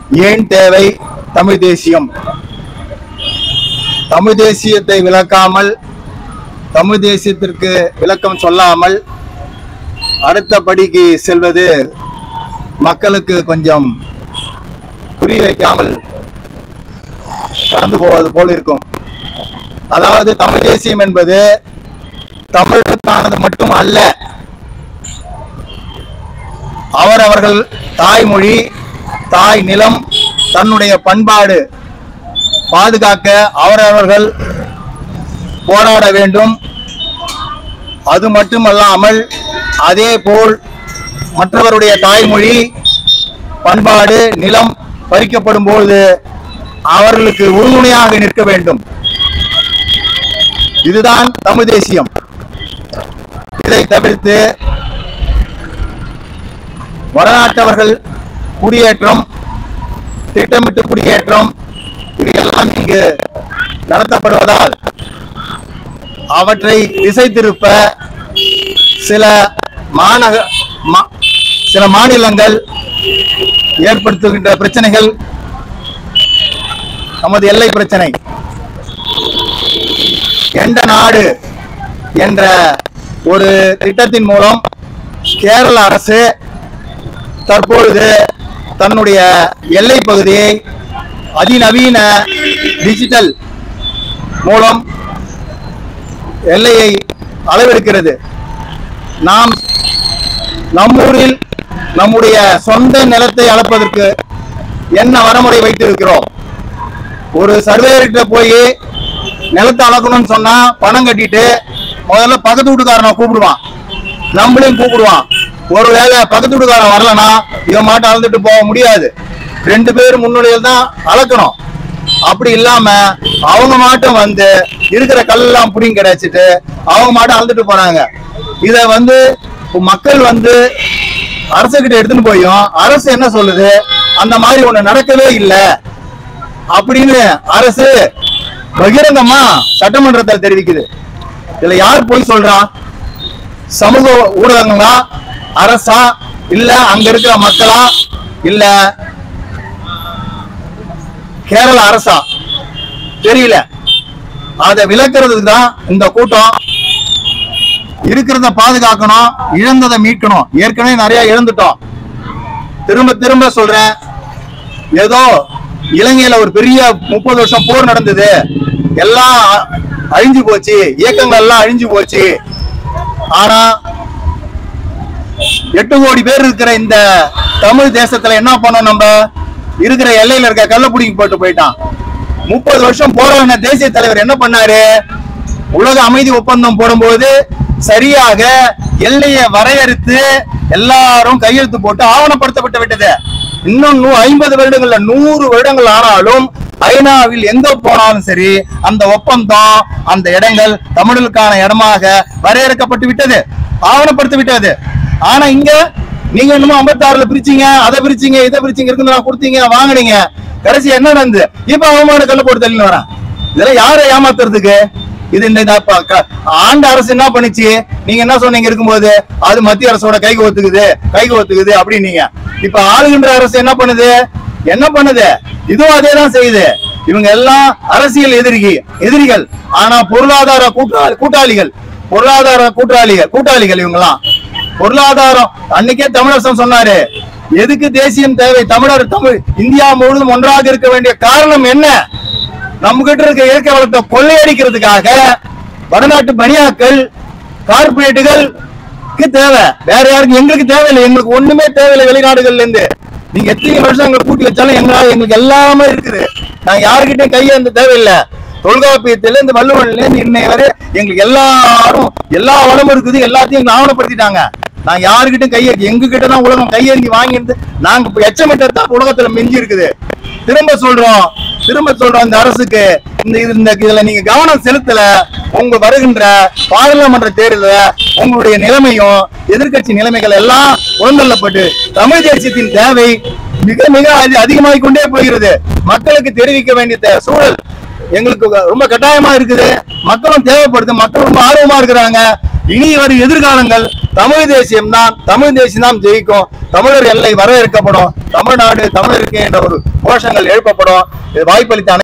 ஏன் தேவை தமிழ் தேசியம் தமிழ் தேசியத்தை விளக்காமல் தமிழ் தேசியத்திற்கு விளக்கம் சொல்லாமல் அடுத்த படிக்கு செல்வது மக்களுக்கு கொஞ்சம் புரிய வைக்காமல் கடந்து போவது போல் இருக்கும் அதாவது தமிழ் தேசியம் என்பது தமிழுக்கானது மட்டும் அல்ல அவரவர்கள் தாய்மொழி தாய் நிலம் தன்னுடைய பண்பாடு பாதுகாக்க அவரவர்கள் போராட வேண்டும் அது மட்டுமல்லாமல் அதே போல் மற்றவருடைய தாய்மொழி பண்பாடு நிலம் பறிக்கப்படும் பொழுது அவர்களுக்கு உறுதுணையாக நிற்க வேண்டும் இதுதான் தமிழ் தேசியம் இதை தவிர்த்து வடநாட்டவர்கள் குடியேற்றம் திட்டமிட்டு குடியேற்றம் இது எல்லாம் இங்கு நடத்தப்படுவதால் அவற்றை திசை திருப்ப சில மாநக மா- சில மாநிலங்கள் ஏற்படுத்துகின்ற பிரச்சனைகள் நமது எல்லை பிரச்சனை எந்த நாடு என்ற ஒரு திட்டத்தின் மூலம் கேரள அரசு தற்பொழுது தன்னுடைய எல்லை பகுதியை அதிநவீன டிஜிட்டல் மூலம் எல்லையை அளவெடுக்கிறது நாம் நம்மூரில் நம்முடைய சொந்த நிலத்தை அளப்பதற்கு என்ன வரமுறை வைத்திருக்கிறோம் ஒரு சர்வேயர்கிட்ட போய் நிலத்தை அளக்கணும்னு சொன்னா பணம் கட்டிட்டு முதல்ல பக்கத்து வீட்டுக்காரனை கூப்பிடுவான் நம்மளையும் கூப்பிடுவான் ஒருவேளை பக்கத்து வீட்டுக்காரன் வரலனா இவன் மாட்டை அளந்துட்டு போக முடியாது ரெண்டு பேரும் முன்னிலையில் தான் அளக்கணும் அப்படி இல்லாம அவங்க மாட்டும் வந்து இருக்கிற கல்லெல்லாம் புடிங்க கிடைச்சிட்டு அவங்க மாட்டும் அளந்துட்டு போனாங்க இத வந்து இப்ப மக்கள் வந்து அரசுகிட்ட எடுத்துன்னு போயும் அரசு என்ன சொல்லுது அந்த மாதிரி ஒண்ணு நடக்கவே இல்லை அப்படின்னு அரசு பகிரங்கமா சட்டமன்றத்தில் தெரிவிக்குது இதுல யார் போய் சொல்றா சமூக ஊடகங்களா அரசா இல்ல அங்க இருக்கிற மக்களா இல்ல கேரள அரசா தெரியல அதை விளக்குறதுக்கு தான் இந்த கூட்டம் இருக்கிறத பாதுகாக்கணும் இழந்ததை மீட்கணும் ஏற்கனவே நிறைய இழந்துட்டோம் திரும்ப திரும்ப சொல்றேன் ஏதோ இலங்கையில ஒரு பெரிய முப்பது வருஷம் போர் நடந்தது எல்லாம் அழிஞ்சு போச்சு இயக்கங்கள் எல்லாம் அழிஞ்சு போச்சு ஆனா எட்டு கோடி பேர் இருக்கிற இந்த தமிழ் தேசத்துல என்ன பண்ணோம் நம்ம இருக்கிற எல்லையில இருக்க கள்ளப்புடிக்கு போட்டு போயிட்டான் முப்பது வருஷம் போராடின தேசிய தலைவர் என்ன பண்ணாரு உலக அமைதி ஒப்பந்தம் போடும்போது சரியாக எல்லையை வரையறுத்து எல்லாரும் கையெழுத்து போட்டு ஆவணப்படுத்தப்பட்டு விட்டது இன்னும் நூ- ஐம்பது வருடங்கள்ல நூறு வருடங்கள் ஆனாலும் ஐநாவில் எங்க போனாலும் சரி அந்த ஒப்பந்தம் அந்த இடங்கள் தமிழர்களுக்கான இடமாக வரையறுக்கப்பட்டு விட்டது ஆவணப்படுத்தி விட்டது ஆனா இங்க நீங்க என்னமோ 56 பிரிச்சீங்க அதை பிரிச்சீங்க இதை பிரிச்சீங்க இருக்குன்னு கொடுத்தீங்க வாங்குனீங்க கடைசி என்ன நடந்து இப்ப அவமான கல்ல போட்டு தள்ளி வரேன் இதெல்லாம் யாரை ஏமாத்துறதுக்கு இது இந்த இந்த அப்ப க- ஆண்ட அரசு என்ன பண்ணுச்சு நீங்க என்ன சொன்னீங்க இருக்கும்போது அது மத்திய அரசோட கைக்கு ஒத்துக்குது கைக்கு ஒத்துக்குது அப்படின்னீங்க இப்ப ஆளுகின்ற அரசு என்ன பண்ணுது என்ன பண்ணுது இதுவும் அதே தான் செய்யுது இவங்க எல்லாம் அரசியல் எதிரிகி எதிரிகள் ஆனா பொருளாதார கூட்டாளி கூட்டாளிகள் பொருளாதார கூட்டாளிகள் கூட்டாளிகள் இவங்கெல்லாம் பொருளாதாரம் அன்னைக்கே தமிழரசன் சொன்னாரு எதுக்கு தேசியம் தேவை தமிழர் தமிழ் இந்தியா முழுவதும் ஒன்றாக இருக்க வேண்டிய காரணம் என்ன நம்ம கிட்ட இருக்க இயற்கை வளத்தை கொள்ளையடிக்கிறதுக்காக வடநாட்டு பனியாக்கள் கார்பரேட்டுகளுக்கு தேவை வேற யாருக்கும் எங்களுக்கு தேவையில்லை எங்களுக்கு ஒண்ணுமே தேவையில்லை வெளிநாடுகள்ல இருந்து நீங்க எத்தனை வருஷம் எங்களை கூட்டி வச்சாலும் எங்களால எங்களுக்கு எல்லாமே இருக்குது நான் யாருக்கிட்டையும் கையேந்த தேவையில்லை தொல்காப்பியத்துல இருந்து வள்ளுவன்ல இருந்து இன்னைய வரை எங்களுக்கு எல்லாரும் எல்லா வளமும் இருக்குது எல்லாத்தையும் எங்களை ஆவணப்படுத்திட்டாங்க நான் யாருக்கிட்டையும் கையை எங்க கிட்ட தான் உலகம் கையேந்தி வாங்கிட்டு நாங்க இப்ப எச்சமிட்டது தான் உலகத்துல மிஞ்சி இருக்குது திரும்ப சொல்றோம் திரும்ப சொல்றோம் இந்த அரசுக்கு இந்த இது- இந்த இதுல நீங்க கவனம் செலுத்தல உங்க வருகின்ற பாராளுமன்ற தேர்தல உங்களுடைய நிலைமையும் எதிர்க்கட்சி நிலைமைகள் எல்லாம் உணர்ந்தள்ளப்பட்டு தமிழ் தேசியத்தின் தேவை மிக மிக அதி- அதிகமாகிக் கொண்டே போகிறது மக்களுக்கு தெரிவிக்க வேண்டிய தே- சூழல் எங்களுக்கு ரொம்ப கட்டாயமா இருக்குது மக்களும் தேவைப்படுது மக்கள் ரொம்ப ஆர்வமா இருக்கிறாங்க இனி வரும் எதிர்காலங்கள் தமிழ் தேசியம் தான் தமிழ் தேசியம் தான் ஜெயிக்கும் தமிழர் எல்லை வரவேற்கப்படும் தமிழ்நாடு தமிழருக்கு என்ற ஒரு கோஷங்கள் எழுப்பப்படும் இது வாய்ப்பளித்த அனை-